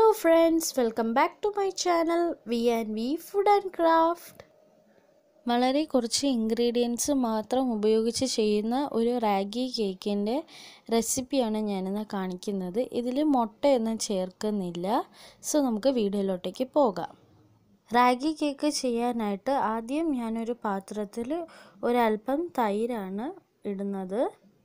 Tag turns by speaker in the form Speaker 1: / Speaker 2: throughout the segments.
Speaker 1: friends welcome back to my channel V and V food and craft വളരെ കുറച്ച് ingredients മാത്രം ഉപയോഗിച്ച് ചെയ്യുന്ന ഒരു റാഗി കേക്കിൻ്റെ റെസിപ്പിയാണ് ഞാനിന്ന് കാണിക്കുന്നത് ഇതിൽ മുട്ടയൊന്നും ചേർക്കുന്നില്ല സോ നമുക്ക് വീഡിയോയിലോട്ടേക്ക് പോകാം റാഗി കേക്ക് ചെയ്യാനായിട്ട് ആദ്യം ഞാനൊരു പാത്രത്തിൽ ഒരല്പം തൈരാണ് ഇടുന്നത്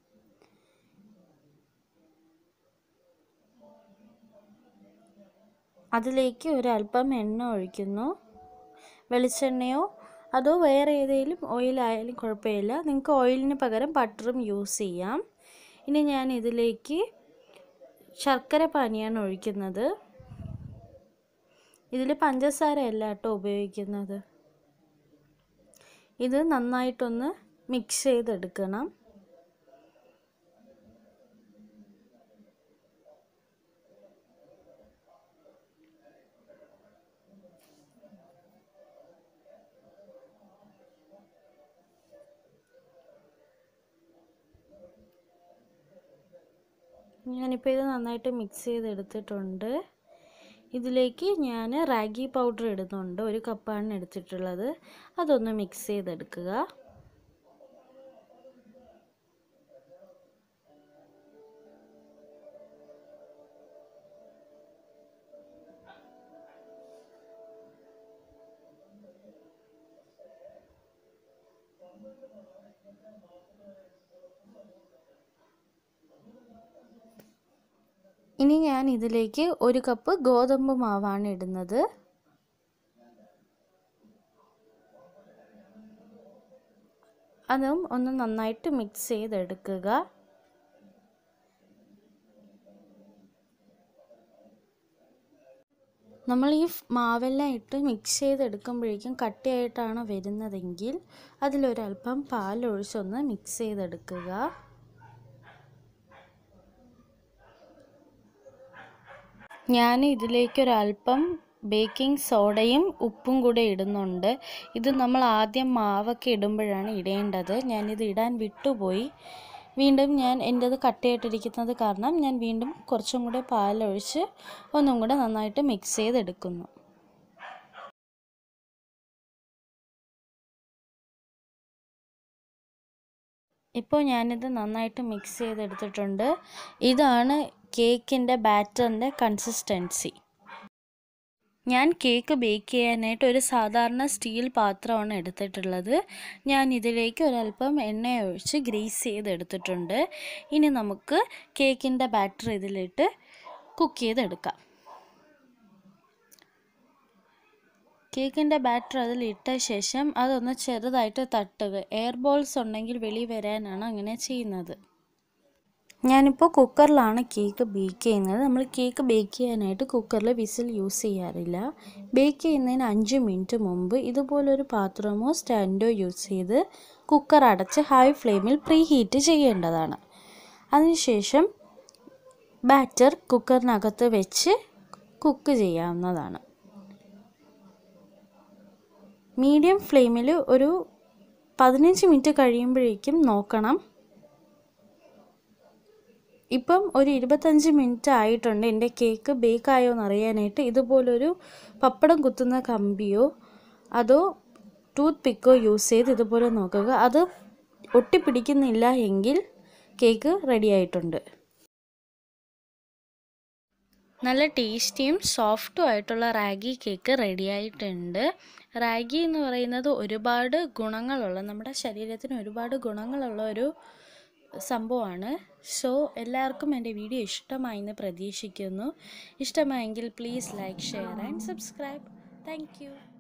Speaker 1: അതിലേക്ക് ഒരല്പം എണ്ണ ഒഴിക്കുന്നു വെളിച്ചെണ്ണയോ അതോ വേറെ ഏതെങ്കിലും ഓയിലായാലും കുഴപ്പമില്ല നിങ്ങൾക്ക് ഓയിലിന് പകരം ബട്ടറും യൂസ് ചെയ്യാം ഇനി ഞാൻ ഇതിലേക്ക് ശർക്കര പാനിയാണ് ഒഴിക്കുന്നത് ഇതിൽ പഞ്ചസാര അല്ല കേട്ടോ ഉപയോഗിക്കുന്നത് ഇത് നന്നായിട്ടൊന്ന് മിക്സ് ചെയ്തെടുക്കണം ഞാനിപ്പോൾ ഇത് നന്നായിട്ട് മിക്സ് ചെയ്തെടുത്തിട്ടുണ്ട് ഇതിലേക്ക് ഞാൻ റാഗി പൗഡർ ഇടുന്നുണ്ട് ഒരു കപ്പാണ് എടുത്തിട്ടുള്ളത് അതൊന്ന് മിക്സ് ചെയ്തെടുക്കുക ഇനി ഞാൻ ഇതിലേക്ക് ഒരു കപ്പ് ഗോതമ്പ് മാവാണ് ഇടുന്നത് അതും ഒന്ന് നന്നായിട്ട് മിക്സ് ചെയ്തെടുക്കുക നമ്മൾ ഈ മാവെല്ലാം ഇട്ട് മിക്സ് ചെയ്തെടുക്കുമ്പോഴേക്കും കട്ടിയായിട്ടാണ് വരുന്നതെങ്കിൽ അതിലൊരല്പം പാലൊഴിച്ചൊന്ന് മിക്സ് ചെയ്തെടുക്കുക ഞാൻ ഇതിലേക്കൊരല്പം ബേക്കിംഗ് സോഡയും ഉപ്പും കൂടെ ഇടുന്നുണ്ട് ഇത് നമ്മൾ ആദ്യം മാവൊക്കെ ഇടുമ്പോഴാണ് ഇടേണ്ടത് ഞാനിത് ഇടാൻ വിട്ടുപോയി വീണ്ടും ഞാൻ എൻ്റേത് കട്ടയായിട്ടിരിക്കുന്നത് കാരണം ഞാൻ വീണ്ടും കുറച്ചും കൂടെ പാലൊഴിച്ച് ഒന്നും കൂടെ നന്നായിട്ട് മിക്സ് ചെയ്തെടുക്കുന്നു ഇപ്പോൾ ഞാനിത് നന്നായിട്ട് മിക്സ് ചെയ്തെടുത്തിട്ടുണ്ട് ഇതാണ് കേക്കിൻ്റെ ബാറ്ററിൻ്റെ കൺസിസ്റ്റൻസി ഞാൻ കേക്ക് ബേക്ക് ചെയ്യാനായിട്ട് ഒരു സാധാരണ സ്റ്റീൽ പാത്രമാണ് എടുത്തിട്ടുള്ളത് ഞാൻ ഇതിലേക്ക് ഒരല്പം എണ്ണ ഒഴിച്ച് ഗ്രീസ് ചെയ്തെടുത്തിട്ടുണ്ട് ഇനി നമുക്ക് കേക്കിൻ്റെ ബാറ്റർ ഇതിലിട്ട് കുക്ക് ചെയ്തെടുക്കാം കേക്കിൻ്റെ ബാറ്റർ അതിൽ ഇട്ട ശേഷം അതൊന്ന് ചെറുതായിട്ട് തട്ടുക എയർ ബോൾസ് ഉണ്ടെങ്കിൽ വെളി വരാനാണ് അങ്ങനെ ചെയ്യുന്നത് ഞാനിപ്പോൾ കുക്കറിലാണ് കേക്ക് ബേക്ക് ചെയ്യുന്നത് നമ്മൾ കേക്ക് ബേക്ക് ചെയ്യാനായിട്ട് കുക്കറിൽ വിസിൽ യൂസ് ചെയ്യാറില്ല ബേക്ക് ചെയ്യുന്നതിന് അഞ്ച് മിനിറ്റ് മുമ്പ് ഇതുപോലൊരു പാത്രമോ സ്റ്റാൻഡോ യൂസ് ചെയ്ത് കുക്കർ അടച്ച് ഹൈ ഫ്ലെയിമിൽ പ്രീ ഹീറ്റ് ചെയ്യേണ്ടതാണ് അതിനുശേഷം ബാറ്റർ കുക്കറിനകത്ത് വെച്ച് കുക്ക് ചെയ്യാവുന്നതാണ് മീഡിയം ഫ്ലെയിമിൽ ഒരു പതിനഞ്ച് മിനിറ്റ് കഴിയുമ്പോഴേക്കും നോക്കണം ഇപ്പം ഒരു ഇരുപത്തഞ്ച് മിനിറ്റ് ആയിട്ടുണ്ട് എൻ്റെ കേക്ക് ബേക്ക് ആയോ എന്ന് അറിയാനായിട്ട് ഇതുപോലൊരു പപ്പടം കുത്തുന്ന കമ്പിയോ അതോ ടൂത്ത് പിക്കോ യൂസ് ചെയ്ത് ഇതുപോലെ നോക്കുക അത് ഒട്ടിപ്പിടിക്കുന്നില്ല എങ്കിൽ കേക്ക് റെഡി ആയിട്ടുണ്ട് നല്ല ടേസ്റ്റിയും സോഫ്റ്റും ആയിട്ടുള്ള റാഗി കേക്ക് റെഡി ആയിട്ടുണ്ട് റാഗി എന്ന് പറയുന്നത് ഒരുപാട് ഗുണങ്ങളുള്ള നമ്മുടെ ശരീരത്തിന് ഒരുപാട് ഗുണങ്ങളുള്ള ഒരു സംഭവമാണ് സോ എല്ലാവർക്കും എൻ്റെ വീഡിയോ ഇഷ്ടമായി എന്ന് പ്രതീക്ഷിക്കുന്നു ഇഷ്ടമായെങ്കിൽ please like share and subscribe thank